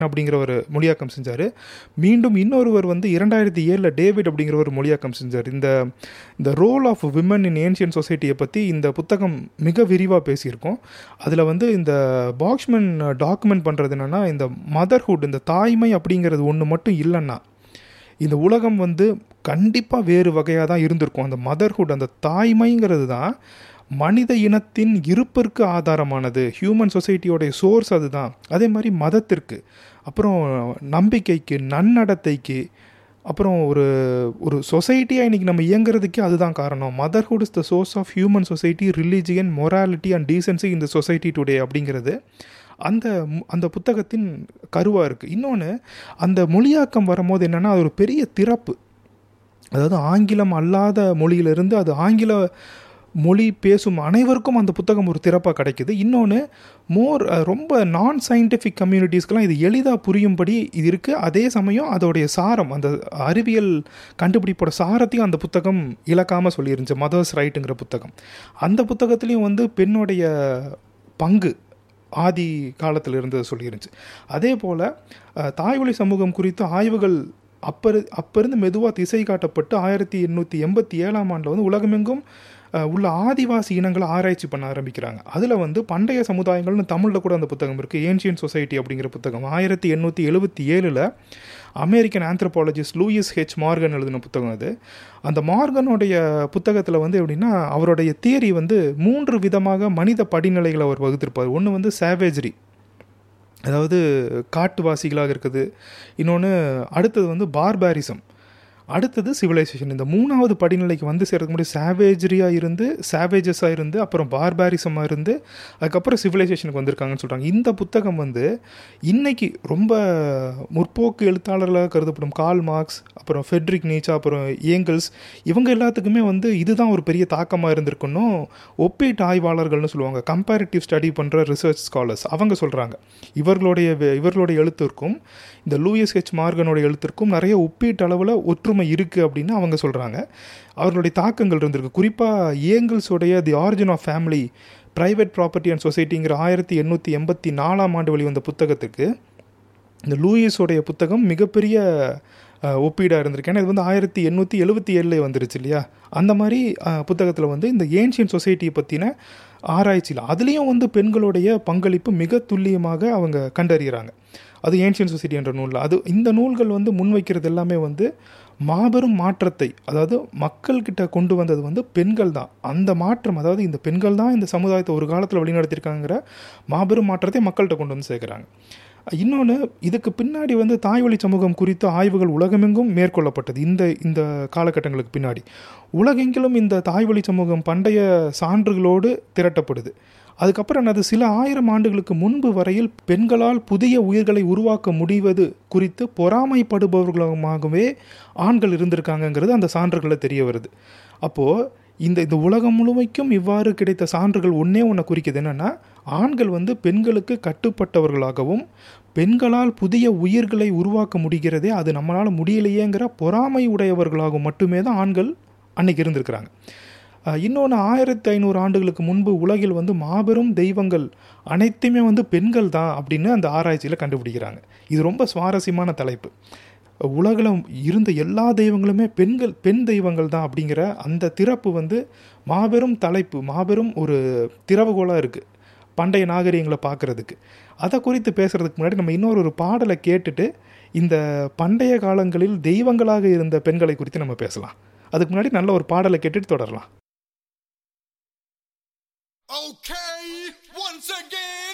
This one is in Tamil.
அப்படிங்கிற ஒரு மொழியாக்கம் செஞ்சார் மீண்டும் இன்னொருவர் வந்து இரண்டாயிரத்தி ஏழில் டேவிட் அப்படிங்கிற ஒரு மொழியாக்கம் செஞ்சார் இந்த இந்த role of women in ancient சொசைட்டியை பற்றி இந்த புத்தகம் மிக விரிவாக பேசியிருக்கோம் அதில் வந்து இந்த பாக்ஸ்மேன் டாக்குமெண்ட் பண்ணுறது என்னென்னா இந்த மதர்ஹுட் இந்த தாய்மை அப்படிங்கிறது ஒன்று மட்டும் இல்லைன்னா இந்த உலகம் வந்து கண்டிப்பாக வேறு வகையாக தான் இருந்திருக்கும் அந்த மதர்ஹுட் அந்த தாய்மைங்கிறது தான் மனித இனத்தின் இருப்பிற்கு ஆதாரமானது ஹியூமன் சொசைட்டியோடைய சோர்ஸ் அதுதான் அதே மாதிரி மதத்திற்கு அப்புறம் நம்பிக்கைக்கு நன்னடத்தைக்கு அப்புறம் ஒரு ஒரு சொசைட்டியாக இன்றைக்கி நம்ம இயங்குறதுக்கே அதுதான் காரணம் motherhood is the source of human society religion morality and decency இந்த சொசைட்டி டுடே அப்படிங்கிறது அந்த அந்த புத்தகத்தின் கருவாக இருக்குது இன்னொன்று அந்த மொழியாக்கம் வரும்போது என்னென்னா அது ஒரு பெரிய திறப்பு அதாவது ஆங்கிலம் அல்லாத மொழியிலிருந்து அது ஆங்கில மொழி பேசும் அனைவருக்கும் அந்த புத்தகம் ஒரு திறப்பாக கிடைக்குது இன்னொன்று மோர் ரொம்ப நான் சயின்டிஃபிக் கம்யூனிட்டிஸ்க்கெலாம் இது எளிதாக புரியும்படி இது இருக்குது அதே சமயம் அதோடைய சாரம் அந்த அறிவியல் கண்டுபிடிப்போட சாரத்தையும் அந்த புத்தகம் இழக்காமல் சொல்லியிருந்துச்சு மதர்ஸ் ரைட்டுங்கிற புத்தகம் அந்த புத்தகத்துலேயும் வந்து பெண்ணுடைய பங்கு ஆதி காலத்தில் இருந்தது சொல்லியிருந்துச்சு அதே போல் தாய்மொழி சமூகம் குறித்து ஆய்வுகள் அப்போ அப்போ இருந்து மெதுவாக திசை காட்டப்பட்டு ஆயிரத்தி எண்ணூற்றி எண்பத்தி ஏழாம் ஆண்டில் வந்து உலகமெங்கும் உள்ள ஆதிவாசி இனங்களை ஆராய்ச்சி பண்ண ஆரம்பிக்கிறாங்க அதில் வந்து பண்டைய சமுதாயங்கள்னு தமிழில் கூட அந்த புத்தகம் இருக்குது ஏன்ஷியன் சொசைட்டி அப்படிங்கிற புத்தகம் ஆயிரத்தி எண்ணூற்றி எழுபத்தி ஏழில் American anthropologist Lewis H Morgan எழுதின புத்தகம் அது அந்த மார்கனுடைய புத்தகத்தில் வந்து எப்படின்னா அவருடைய தியரி வந்து மூன்று விதமாக மனித படிநிலைகளை அவர் வகுத்திருப்பார் ஒன்று வந்து சேவேஜரி அதாவது காட்டுவாசிகளாக இருக்குது இன்னொன்று அடுத்தது வந்து பார்பாரிசம் அடுத்தது சிவிலைசேஷன் இந்த மூணாவது படிநிலைக்கு வந்து சேர்றதுக்கு முன்னாடி சாவேஜரியாக இருந்து சாவேஜஸாக இருந்து அப்புறம் பார்பாரிசமாக இருந்து அதுக்கப்புறம் சிவிலைசேஷனுக்கு வந்திருக்காங்கன்னு சொல்கிறாங்க இந்த புத்தகம் வந்து இன்னைக்கு ரொம்ப முற்போக்கு எழுத்தாளர்களாக கருதப்படும் கால் மார்க்ஸ் அப்புறம் ஃபெட்ரிக் நீச்சா அப்புறம் ஏங்கல்ஸ் இவங்க எல்லாத்துக்குமே வந்து இதுதான் ஒரு பெரிய தாக்கமாக இருந்திருக்கணும் ஒப்பீட்டு ஆய்வாளர்கள்னு சொல்லுவாங்க கம்பேரிட்டிவ் ஸ்டடி பண்ணுற ரிசர்ச் ஸ்காலர்ஸ் அவங்க சொல்கிறாங்க இவர்களுடைய இவர்களுடைய எழுத்திற்கும் இந்த லூயிஸ் ஹெச் மார்கனுடைய எழுத்திற்கும் நிறைய ஒப்பீட்டு அளவில் ஒற்றுமை இருக்குது அப்படின்னு அவங்க சொல்கிறாங்க அவர்களுடைய தாக்கங்கள் இருந்திருக்கு குறிப்பாக ஏங்கல்ஸோடைய the origin of family private property and சொசைட்டிங்கிற ஆயிரத்தி எண்ணூற்றி எண்பத்தி நாலாம் ஆண்டு வெளிவந்த புத்தகத்துக்கு இந்த லூயிஸோடைய புத்தகம் மிகப்பெரிய ஒப்பீடாக இருந்திருக்கு ஏன்னா இது வந்து ஆயிரத்தி எண்ணூற்றி எழுபத்தி ஏழுலேயே வந்துருச்சு இல்லையா அந்த மாதிரி புத்தகத்தில் வந்து இந்த ஏன்ஷியன் சொசைட்டியை பற்றின ஆராய்ச்சியில் அதுலேயும் வந்து பெண்களுடைய பங்களிப்பு மிக துல்லியமாக அவங்க கண்டறிகிறாங்க அது ஏன்ஷியன் சொசைட்டி என்ற நூலில் அது இந்த நூல்கள் வந்து முன்வைக்கிறது எல்லாமே வந்து மாபெரும் மாற்றத்தை அதாவது மக்கள்கிட்ட கொண்டு வந்தது வந்து பெண்கள் தான் அந்த மாற்றம் அதாவது இந்த பெண்கள் தான் இந்த சமுதாயத்தை ஒரு காலத்தில் வழிநடத்தியிருக்காங்கிற மாபெரும் மாற்றத்தை மக்கள்கிட்ட கொண்டு வந்து சேர்க்குறாங்க இன்னொன்று இதுக்கு பின்னாடி வந்து தாய்வழி சமூகம் குறித்த ஆய்வுகள் உலகமெங்கும் மேற்கொள்ளப்பட்டது இந்த இந்த காலகட்டங்களுக்கு பின்னாடி உலகெங்கிலும் இந்த தாய்வழி சமூகம் பண்டைய சான்றுகளோடு திரட்டப்படுது அதுக்கப்புறம் என்னது சில ஆயிரம் ஆண்டுகளுக்கு முன்பு வரையில் பெண்களால் புதிய உயிர்களை உருவாக்க முடிவது குறித்து பொறாமைப்படுபவர்களுமாகவே ஆண்கள் இருந்திருக்காங்கங்கிறது அந்த சான்றுகளில் தெரிய வருது அப்போது இந்த இந்த உலகம் முழுமைக்கும் இவ்வாறு கிடைத்த சான்றுகள் ஒன்றே ஒன்று குறிக்குது என்னென்னா ஆண்கள் வந்து பெண்களுக்கு கட்டுப்பட்டவர்களாகவும் பெண்களால் புதிய உயிர்களை உருவாக்க முடிகிறதே அது நம்மளால் முடியலையேங்கிற பொறாமை உடையவர்களாகவும் மட்டுமே தான் ஆண்கள் அன்னைக்கு இருந்திருக்கிறாங்க இன்னொன்று ஆயிரத்தி ஐநூறு ஆண்டுகளுக்கு முன்பு உலகில் வந்து மாபெரும் தெய்வங்கள் அனைத்துமே வந்து பெண்கள் தான் அப்படின்னு அந்த ஆராய்ச்சியில் கண்டுபிடிக்கிறாங்க இது ரொம்ப சுவாரஸ்யமான தலைப்பு உலகில் இருந்த எல்லா தெய்வங்களுமே பெண்கள் பெண் தெய்வங்கள் தான் அப்படிங்கிற அந்த திறப்பு வந்து மாபெரும் தலைப்பு மாபெரும் ஒரு திறவுகோலாக இருக்குது பண்டைய நாகரிகங்களை பார்க்குறதுக்கு அதை குறித்து பேசுகிறதுக்கு முன்னாடி நம்ம இன்னொரு ஒரு பாடலை கேட்டுட்டு இந்த பண்டைய காலங்களில் தெய்வங்களாக இருந்த பெண்களை குறித்து நம்ம பேசலாம் அதுக்கு முன்னாடி நல்ல ஒரு பாடலை கேட்டுட்டு தொடரலாம் Okay, once again.